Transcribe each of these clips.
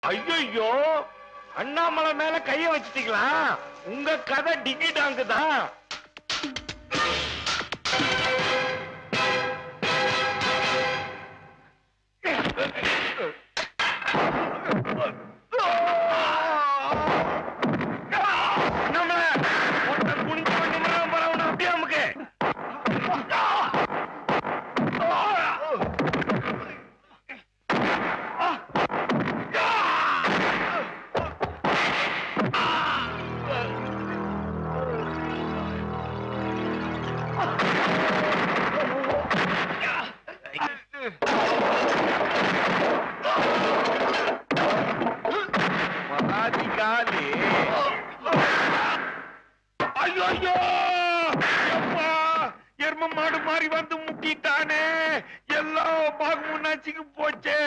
ஐயோ அண்ணாமலை மேல கைய வச்சிட்டீங்களா உங்க கதை டிங்கி டாங்கு தான் அண்ணாமலை ஒருத்தன் குனிஞ்சு பண்ணி பரவணும் அப்படியே நமக்கு மகாதிகாலி ஐயோ ஐயோ எப்பா எரும மாடு மாதிரி வந்து முட்டிட்டானே எல்லா பாகமும் நச்சுக்கு போச்சே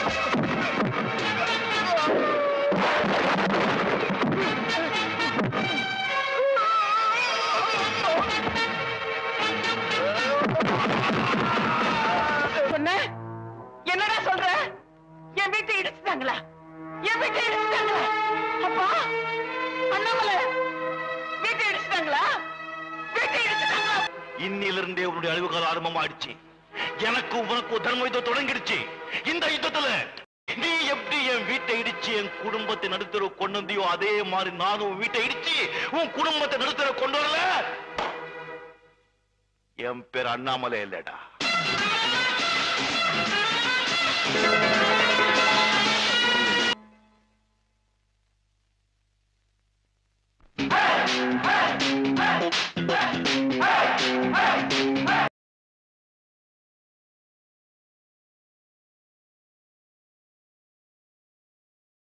சொன்ன என்னடா சொல்ற என் வீட்டை இடிச்சுட்டாங்களா என் வீட்டை இடிச்சுட்டாங்களா அப்பா அண்ணாமலை வீட்டை இடிச்சுட்டாங்களா வீட்டை இடிச்சுட்டாங்களா இன்னிலிருந்தே உன்னுடைய அழிவு காலம் ஆரம்பமாயிடுச்சு எனக்கு உனக்கு தர்ம யுத்தம் தொடங்கிடுச்சு இந்த யுத்தத்துல நீ எப்படி என் வீட்டை இடிச்சு என் குடும்பத்தை நடுத்தர கொண்டு வந்தியோ அதே மாதிரி நானும் உன் வீட்டை இடிச்சு உன் குடும்பத்தை நடுத்தர கொண்டு வரல என் பேர் அண்ணாமலை இல்லடா